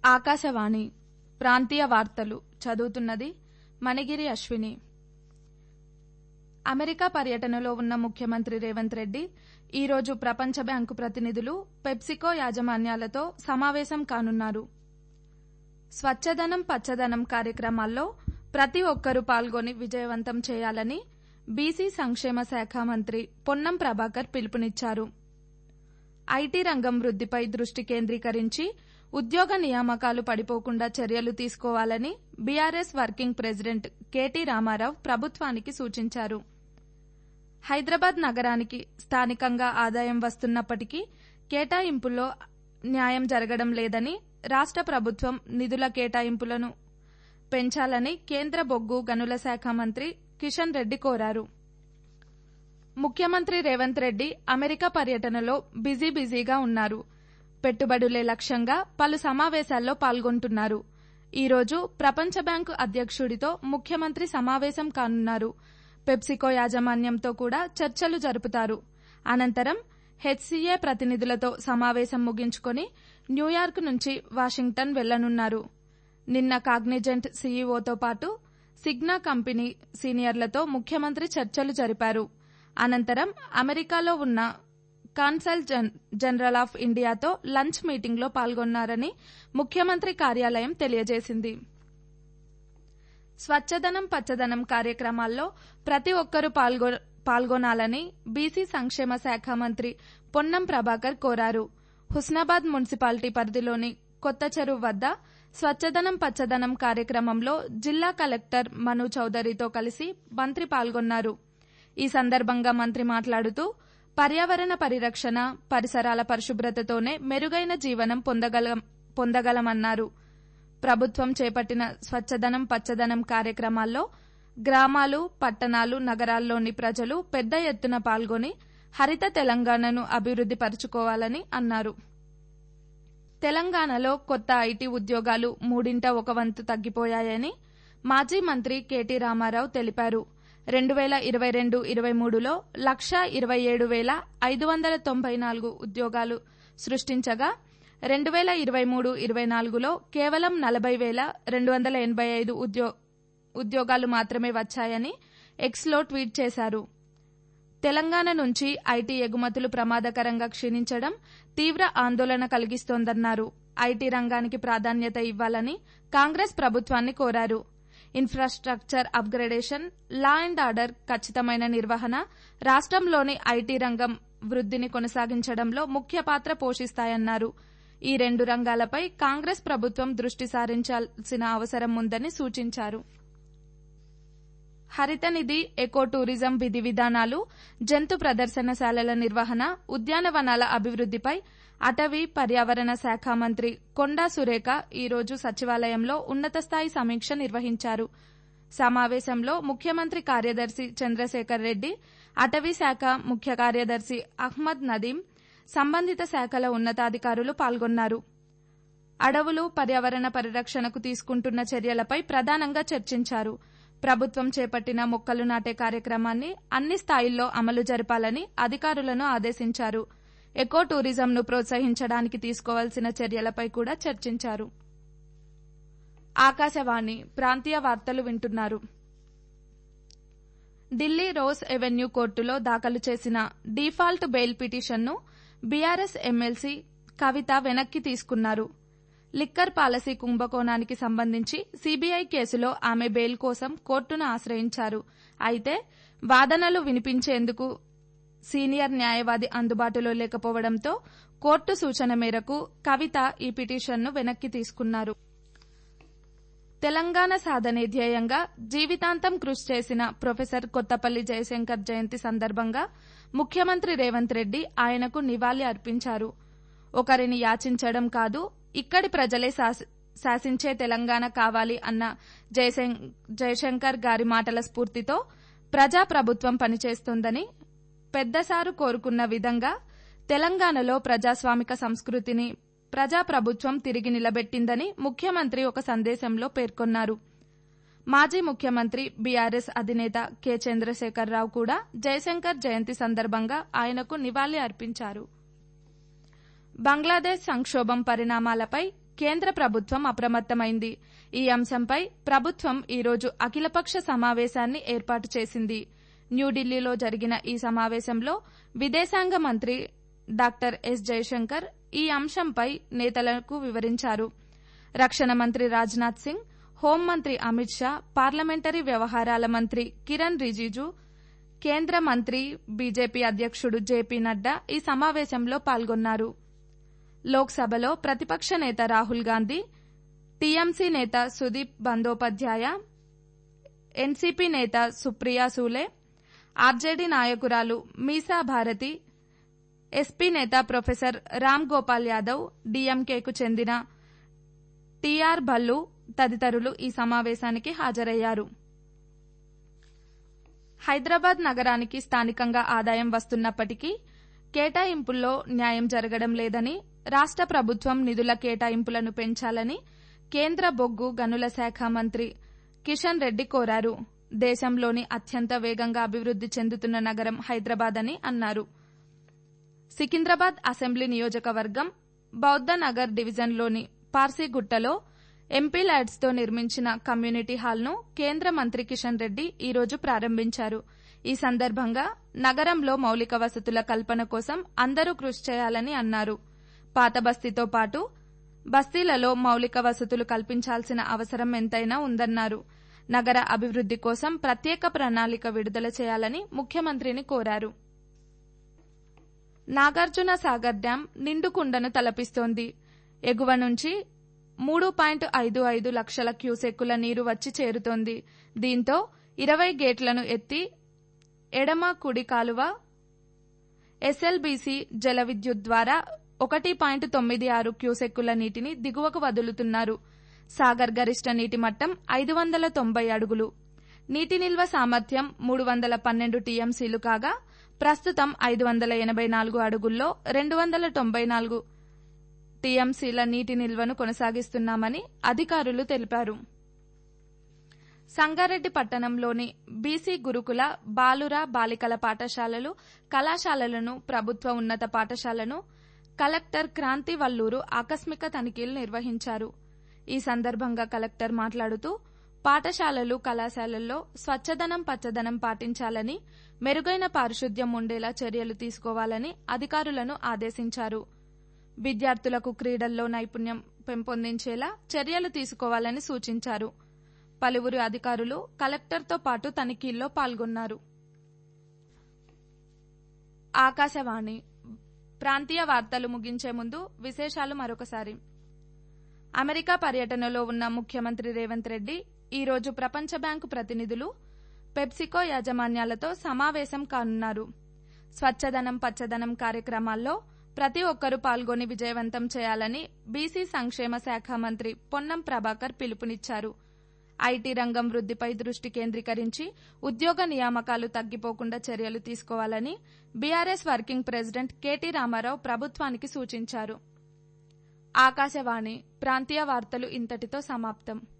ఆకాశవాణి ప్రాంతీయ వార్తలు చదువుతున్నది మణిగిరి అశ్విని అమెరికా పర్యటనలో ఉన్న ముఖ్యమంత్రి రేవంత్ రెడ్డి ఈ రోజు ప్రపంచ బ్యాంకు ప్రతినిధులు పెప్సికో యాజమాన్యాలతో సమావేశం కానున్నారు స్వచ్చదనం పచ్చదనం కార్యక్రమాల్లో ప్రతి ఒక్కరూ పాల్గొని విజయవంతం చేయాలని బీసీ సంక్షేమ శాఖ మంత్రి పొన్నం ప్రభాకర్ పిలుపునిచ్చారు ఐటీ రంగం వృద్దిపై దృష్టి కేంద్రీకరించి ఉద్యోగ నియామకాలు పడిపోకుండా చర్యలు తీసుకోవాలని BRS working president KT Rama Rao ప్రభుత్వానికి సూచించారు హైదరాబాద్ నగరానికి స్థానికంగా ఆదాయం వస్తున్నప్పటికీ కేటాయింపుల్లో న్యాయం జరగడం లేదని రాష్ట ప్రభుత్వం నిధుల కేటాయింపులను పెంచాలని కేంద్ర బొగ్గు గనుల శాఖ మంత్రి కిషన్ రెడ్డి కోరారు ముఖ్యమంత్రి రేవంత్ రెడ్డి అమెరికా పర్యటనలో బిజీ బిజీగా ఉన్నారు పెట్టుబడులే లక్ష్యంగా పలు సమావేశాల్లో పాల్గొంటున్నారు ఈ రోజు ప్రపంచ బ్యాంకు అధ్యక్షుడితో ముఖ్యమంత్రి సమావేశం కానున్నారు పెప్సికో యాజమాన్యంతో కూడా చర్చలు జరుపుతారు అనంతరం హెచ్సీఏ ప్రతినిధులతో సమావేశం ముగించుకొని న్యూయార్క్ నుంచి వాషింగ్టన్ వెళ్లనున్నారు నిన్న కాగ్నిజెంట్ సీఈఓతో పాటు సిగ్నా కంపెనీ సీనియర్లతో ముఖ్యమంత్రి చర్చలు జరిపారు అనంతరం అమెరికాలో ఉన్న కాన్సల్ జనరల్ ఆఫ్ ఇండియాతో లంచ్ మీటింగ్లో పాల్గొన్నారని ముఖ్యమంత్రి కార్యాలయం తెలియజేసింది స్వచ్చదనం పచ్చదనం కార్యక్రమాల్లో ప్రతి ఒక్కరూ పాల్గొనాలని బీసీ సంక్షేమ శాఖ మంత్రి పొన్నం ప్రభాకర్ కోరారు హుస్నాబాద్ మున్సిపాలిటీ పరిధిలోని కొత్త చెరువు వద్ద స్వచ్చదనం పచ్చదనం కార్యక్రమంలో జిల్లా కలెక్టర్ మను చౌదరితో కలిసి మంత్రి పాల్గొన్నారు ఈ సందర్భంగా మంత్రి మాట్లాడుతూ పర్యావరణ పరిరక్షణ పరిసరాల పరిశుభ్రతతోనే మెరుగైన జీవనం పొందగలమన్నారు ప్రభుత్వం చేపట్టిన స్వచ్చదనం పచ్చదనం కార్యక్రమాల్లో గ్రామాలు పట్టణాలు నగరాల్లోని ప్రజలు పెద్ద ఎత్తున పాల్గొని హరిత తెలంగాణను అభివృద్ది పరుచుకోవాలని అన్నారు తెలంగాణలో కొత్త ఐటీ ఉద్యోగాలు మూడింట ఒక వంతు తగ్గిపోయాయని మాజీ మంత్రి కేటీ రామారావు తెలిపారు రెండు వేల ఇరవై రెండు ఇరవై మూడులో లక్షా ఇరవై ఏడు వేల ఐదు వందల తొంభై నాలుగు ఉద్యోగాలు సృష్టించగా రెండు వేల ఇరవై మూడు ఇరవై నాలుగులో కేవలం నలభై వేల రెండు వందల ఎనబై ఐదు ఉద్యోగాలు మాత్రమే వచ్చాయని ఎక్స్లో ట్వీట్ చేశారు తెలంగాణ నుంచి ఐటీ ఎగుమతులు ప్రమాదకరంగా క్షీణించడం తీవ్ర ఆందోళన కలిగిస్తోందన్నారు ఐటీ రంగానికి ప్రాధాన్యత ఇవ్వాలని కాంగ్రెస్ ప్రభుత్వాన్ని కోరారు infrastructure upgradation law and order ఖచ్చితమైన నిర్వహణ రాష్టంలోని ఐటీ రంగం వృద్దిని కొనసాగించడంలో ముఖ్య పాత్ర పోషిస్తాయన్నారు ఈ రెండు రంగాలపై కాంగ్రెస్ ప్రభుత్వం దృష్టి సారించాల్సిన అవసరం ఉందని సూచించారు హరితనిధి ఎకో టూరిజం విధి విధానాలు జంతు ప్రదర్శనశాలల నిర్వహణ ఉద్యానవనాల అభివృద్దిపై అటవీ పర్యావరణ శాఖ మంత్రి కొండా సురేఖ ఈ రోజు సచివాలయంలో ఉన్నతస్థాయి సమీక్ష నిర్వహించారు సమావేశంలో ముఖ్యమంత్రి కార్యదర్శి చంద్రశేఖర్ రెడ్డి అటవీ శాఖ ముఖ్య కార్యదర్శి అహ్మద్ నదీం సంబంధిత శాఖల ఉన్నతాధికారులు పాల్గొన్నారు అడవులు పర్యావరణ పరిరక్షణకు తీసుకుంటున్న చర్యలపై ప్రధానంగా చర్చించారు ప్రభుత్వం చేపట్టిన మొక్కలు నాటే కార్యక్రమాన్ని అన్ని స్థాయిల్లో అమలు జరపాలని అధికారులను ఆదేశించారు ఎకో టూరిజంను ప్రోత్సహించడానికి తీసుకోవాల్సిన చర్యలపై కూడా చర్చించారు ఆకాశవాణి ప్రాంతీయ వార్తలు వింటున్నారు ఢిల్లీ రోజ్ ఎవెన్యూ కోర్టులో దాఖలు చేసిన డీఫాల్ట్ బెయిల్ పిటిషన్ను బీఆర్ఎస్ ఎమ్మెల్సీ కవిత వెనక్కి తీసుకున్నారు లిక్కర్ పాలసీ కుంభకోణానికి సంబంధించి సీబీఐ కేసులో ఆమె బెయిల్ కోసం కోర్టును ఆశ్రయించారు అయితే వాదనలు వినిపించేందుకు సీనియర్ న్యాయవాది అందుబాటులో లేకపోవడంతో కోర్టు సూచన మేరకు కవిత ఈ పిటిషన్ను వెనక్కి తీసుకున్నారు తెలంగాణ సాధనే ధ్యేయంగా జీవితాంతం కృషి చేసిన ప్రొఫెసర్ కొత్తపల్లి జయశంకర్ జయంతి సందర్భంగా ముఖ్యమంత్రి రేవంత్ రెడ్డి ఆయనకు నివాళి అర్పించారు ఒకరిని యాచించడం కాదు ఇక్కడి ప్రజలే శాసించే తెలంగాణ కావాలి అన్న జయశంకర్ గారి మాటల స్ఫూర్తితో ప్రజాప్రభుత్వం పనిచేస్తోందని పెద్దసారు కోరుకున్న విధంగా తెలంగాణలో ప్రజాస్వామిక సంస్కృతిని ప్రజాప్రభుత్వం తిరిగి నిలబెట్టిందని ముఖ్యమంత్రి ఒక సందేశంలో పేర్కొన్నారు మాజీ ముఖ్యమంత్రి బీఆర్ఎస్ అధినేత కె చంద్రశేఖరరావు కూడా జయశంకర్ జయంతి సందర్భంగా ఆయనకు నివాళి అర్పించారు బంగ్లాదేశ్ సంక్షోభం పరిణామాలపై కేంద్ర ప్రభుత్వం అప్రమత్తమైంది ఈ అంశంపై ప్రభుత్వం ఈరోజు అఖిలపక్ష సమావేశాన్ని ఏర్పాటు చేసింది న్యూఢిల్లీలో జరిగిన ఈ సమావేశంలో విదేశాంగ మంత్రి డాక్టర్ ఎస్ జయశంకర్ ఈ అంశంపై నేతలకు వివరించారు రక్షణ మంత్రి రాజ్నాథ్ సింగ్ హోంమంత్రి అమిత్ షా పార్లమెంటరీ వ్యవహారాల మంత్రి కిరణ్ రిజిజు కేంద్ర మంత్రి బీజేపీ అధ్యక్షుడు జేపీ నడ్డా ఈ సమావేశంలో పాల్గొన్నారు లోక్సభలో ప్రతిపక్ష నేత రాహుల్ గాంధీ టీఎంసీ నేత సుదీప్ బందోపాధ్యాయ ఎన్సీపీ నేత సుప్రియా సూలే ఆర్జేడీ నాయకురాలు మీసా భారతి ఎస్పీ నేత ప్రొఫెసర్ రామ్ గోపాల్ యాదవ్ డీఎంకేకు చెందిన టీఆర్ భల్లు తదితరులు ఈ సమావేశానికి హాజరయ్యారు హైదరాబాద్ నగరానికి స్థానికంగా ఆదాయం వస్తున్నప్పటికీ కేటాయింపుల్లో న్యాయం జరగడం లేదని రాష్ట ప్రభుత్వం నిధుల కేటాయింపులను పెంచాలని కేంద్ర బొగ్గు గనుల శాఖ మంత్రి కిషన్ రెడ్డి కోరారు దేశంలోని అత్యంత వేగంగా అభివృద్ది చెందుతున్న నగరం హైదరాబాద్ అని అన్నారు సికింద్రాబాద్ అసెంబ్లీ నియోజకవర్గం బౌద్ధ నగర్ డివిజన్లోని పార్సీగుట్టలో ఎంపీ ల్యాడ్స్తో నిర్మించిన కమ్యూనిటీ హాల్ను కేంద్ర మంత్రి కిషన్ రెడ్డి ఈరోజు ప్రారంభించారు ఈ సందర్భంగా నగరంలో మౌలిక వసతుల కల్పన కోసం అందరూ కృషి చేయాలని అన్నారు పాత బస్తీతో పాటు బస్తీలలో మౌలిక వసతులు కల్పించాల్సిన అవసరం ఎంతైనా ఉందన్నారు నగర అభివృద్ది కోసం ప్రత్యేక ప్రణాళిక విడుదల చేయాలని ముఖ్యమంత్రిని కోరారు నాగార్జున సాగర్ డ్యాం నిండుకుండను తలపిస్తోంది ఎగువ నుంచి మూడు పాయింట్ ఐదు ఐదు లక్షల క్యూసెక్కుల నీరు వచ్చి చేరుతోంది దీంతో ఇరవై గేట్లను ఎత్తి ఎడమ కుడి కాలువ ఎస్ఎల్బీసీ జల విద్యుత్ ద్వారా ఒకటి పాయింట్ తొమ్మిది ఆరు క్యూసెక్కుల నీటిని దిగువకు వదులుతున్నారు సాగర్ గరిష్ట నీటి మట్టం ఐదు వందల తొంభై అడుగులు నీటి నిల్వ సామర్థ్యం మూడు వందల పన్నెండు టీఎంసీలు కాగా ప్రస్తుతం ఐదు వందల ఎనబై నాలుగు అడుగుల్లో రెండు వందల తొంభై నాలుగు టీఎంసీల నీటి నిల్వను కొనసాగిస్తున్నామని అధికారులు తెలిపారు సంగారెడ్డి పట్టణంలోని బీసీ గురుకుల బాలుర బాలికల పాఠశాలలు కళాశాలలను ప్రభుత్వ ఉన్నత పాఠశాలను కలెక్టర్ క్రాంతి వల్లూరు ఆకస్మిక తనిఖీలు నిర్వహించారు ఈ సందర్భంగా కలెక్టర్ మాట్లాడుతూ పాఠశాలలు కళాశాలల్లో స్వచ్ఛదనం పచ్చదనం పాటించాలని మెరుగైన పారిశుద్ధ్యం ఉండేలా చర్యలు తీసుకోవాలని అధికారులను ఆదేశించారు విద్యార్థులకు క్రీడల్లో నైపుణ్యం పెంపొందించేలా చర్యలు తీసుకోవాలని సూచించారు పలువురు అధికారులు కలెక్టర్తో పాటు తనిఖీల్లో పాల్గొన్నారు ఆకాశవాణి ప్రాంతీయ వార్తలు ముగించే ముందు విశేషాలు మరొకసారి అమెరికా పర్యటనలో ఉన్న ముఖ్యమంత్రి రేవంత్ రెడ్డి ఈరోజు ప్రపంచ బ్యాంకు ప్రతినిధులు పెప్సికో యాజమాన్యాలతో సమావేశం కానున్నారు స్వచ్ఛదనం పచ్చదనం కార్యక్రమాల్లో ప్రతి ఒక్కరూ పాల్గొని విజయవంతం చేయాలని బీసీ సంక్షేమ శాఖ మంత్రి పొన్నం ప్రభాకర్ పిలుపునిచ్చారు ఐటీ రంగం వృద్దిపై దృష్టి కేంద్రీకరించి ఉద్యోగ నియామకాలు తగ్గిపోకుండా చర్యలు తీసుకోవాలని BRS working president KT Rama Rao ప్రభుత్వానికి సూచించారు ఆకాశవాణి ప్రాంతీయ వార్తలు ఇంతటితో సమాప్తం